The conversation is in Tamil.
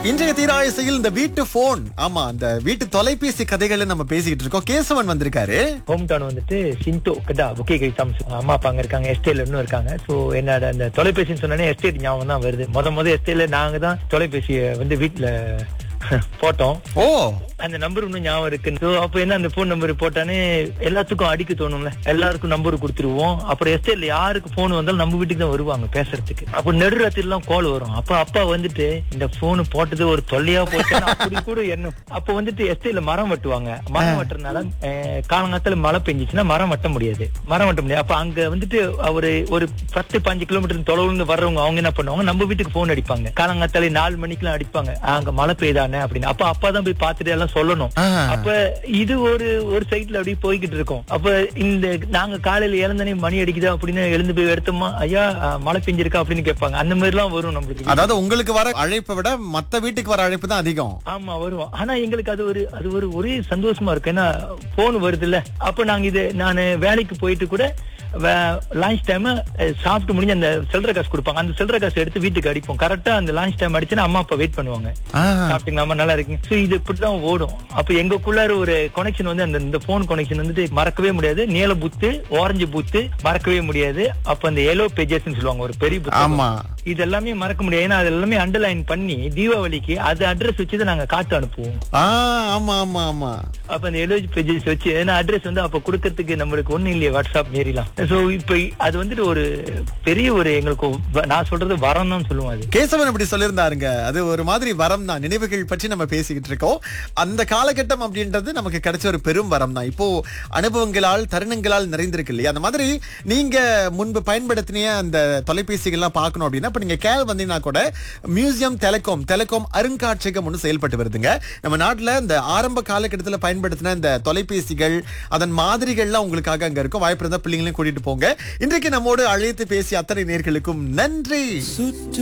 இன்றைய தீராயசையில் இந்த வீட்டு போன் ஆமா அந்த வீட்டு தொலைபேசி கதைகளை நம்ம பேசிக்கிட்டு இருக்கோம் கேசவன் வந்திருக்காரு ஹோம் டவுன் வந்துட்டு சிண்டோ கடா புக்கே கை சாம்ஸ் அம்மா அப்பா அங்க இருக்காங்க எஸ்டேட்ல இன்னும் இருக்காங்க சோ என்னோட அந்த தொலைபேசின்னு சொன்னோன்னே எஸ்டேட் ஞாபகம் தான் வருது முத முத எஸ்டேட்ல நாங்க தான் தொலைபேசியை வந்து வீட்டுல போட்டோம் ஓ அந்த நம்பர் இன்னும் ஞாபகம் இருக்கு சோ அப்ப என்ன அந்த போன் நம்பர் போட்டானே எல்லாத்துக்கும் அடிக்க தோணும்ல எல்லாருக்கும் நம்பர் கொடுத்துருவோம் அப்புறம் எஸ்டேட்ல யாருக்கு போன் வந்தாலும் நம்ம வீட்டுக்கு தான் வருவாங்க பேசுறதுக்கு அப்ப நடுராத்திரி எல்லாம் கால் வரும் அப்ப அப்பா வந்துட்டு இந்த போன் போட்டது ஒரு தொல்லையா போச்சு அப்படி கூட எண்ணம் அப்ப வந்துட்டு எஸ்டேட்ல மரம் வெட்டுவாங்க மரம் வெட்டுறதுனால அஹ், காலங்காலத்துல மழை பெஞ்சிச்சுன்னா மரம் வெட்ட முடியாது மரம் வெட்ட முடியாது அப்ப அங்க வந்துட்டு ஒரு ஒரு பத்து பாஞ்சு கிலோமீட்டர் தொலைவுல இருந்து வர்றவங்க அவங்க என்ன பண்ணுவாங்க நம்ம வீட்டுக்கு போன் அடிப்பாங்க காலங்காத்தாலே நாலு மணிக்கெல்லாம் அடிப்பாங்க அங்க மழை பெய்தானே அப்படின்னு அப்ப அப்பா தான் போய் பார்த்துட்டு எல்லாம் சொல்லணும் ஆஹா. அப்ப இது ஒரு ஒரு சைட்ல அப்படியே போய்கிட்டு இருக்கோம் அப்ப இந்த நாங்க காலையில இழந்தனே மணி அடிக்குதா அப்படின்னு எழுந்து போய் எடுத்தோமா ஐயா அஹ், மழை பெஞ்சிருக்கா அப்படின்னு கேட்பாங்க அந்த மாதிரி எல்லாம் வரும் நம்மளுக்கு அதாவது உங்களுக்கு வர அழைப்பை விட மத்த வீட்டுக்கு வர அழைப்பு தான் அதிகம் ஆமா வருவோம் ஆனா எங்களுக்கு அது ஒரு அது ஒரு ஒரே சந்தோஷமா இருக்கு ஏன்னா போன் வருது இல்ல அப்ப நாங்க இது நான் வேலைக்கு போயிட்டு கூட லான்ச் டைம் சாப்பிட்டு முடிஞ்சு அந்த சில்லற காசு கொடுப்பாங்க அந்த சில்லற காசு எடுத்து வீட்டுக்கு அடிப்போம் கரெக்டா அந்த லான்ச் டைம் அடிச்சுன்னா அம்மா அப்பா வெயிட் பண்ணுவாங்க ஆஹா. சாப்பிட்டீங்களா அம்மா, நல்லா இருக்குங்க சோ இது இப்படிதான் ஓடும் அப்ப எங்களுக்குள்ளார ஒரு கனெக்ஷன் வந்து அந்த இந்த போன் கனெக்ஷன் வந்துட்டு மறக்கவே முடியாது நீல புத்து ஆரஞ்சு புத்து மறக்கவே முடியாது அப்ப அந்த எல்லோ பேஜஸ் சொல்லுவாங்க ஒரு பெரிய புத்தகம். ஆமா இது எல்லாமே மறக்க முடியாது ஏன்னா அது எல்லாமே அண்டர்லைன் பண்ணி தீபாவளிக்கு அது அட்ரஸ் வச்சு தான் நாங்க காட்டு அனுப்புவோம் ஆ ஆமா ஆமா ஆமா அப்ப அந்த எலோஜி பேஜஸ் வச்சு ஏன்னா அட்ரஸ் வந்து அப்ப கொடுக்கறதுக்கு நம்மளுக்கு ஒண்ணு இல்லையே வாட்ஸ்அப் மீறிலாம் சோ இப்ப அது வந்துட்டு ஒரு பெரிய ஒரு எங்களுக்கு வ- நான் சொல்றது வரம் தான் சொல்லுவோம் அது கேசவன் அப்படி சொல்லியிருந்தாருங்க அது ஒரு மாதிரி வரம் தான் நினைவுகள் பற்றி நம்ம பேசிக்கிட்டு இருக்கோம் அந்த காலகட்டம் அப்படின்றது நமக்கு கிடைச்ச ஒரு பெரும் வரம் தான் இப்போ அனுபவங்களால் தருணங்களால் நிறைந்திருக்கு இல்லையா அந்த மாதிரி நீங்க முன்பு பயன்படுத்தின அந்த தொலைபேசிகள்லாம் பார்க்கணும் அப்படின்னா இப்ப நீங்க கேள் வந்தீங்கன்னா கூட மியூசியம் டெலிகாம் டெலிகாம் அருங்காட்சியகம் ஒன்று செயல்பட்டு வருதுங்க நம்ம நாட்டுல இந்த ஆரம்ப காலகட்டத்தில் பயன்படுத்தின இந்த தொலைபேசிகள் அதன் மாதிரிகள்லாம் உங்களுக்காக அங்க இருக்கும் வாய்ப்பு இருந்தா பிள்ளைங்களையும் கூட்டிட்டு போங்க இன்றைக்கு நம்மோடு அழைத்து பேசிய அத்தனை நேர்களுக்கும் நன்றி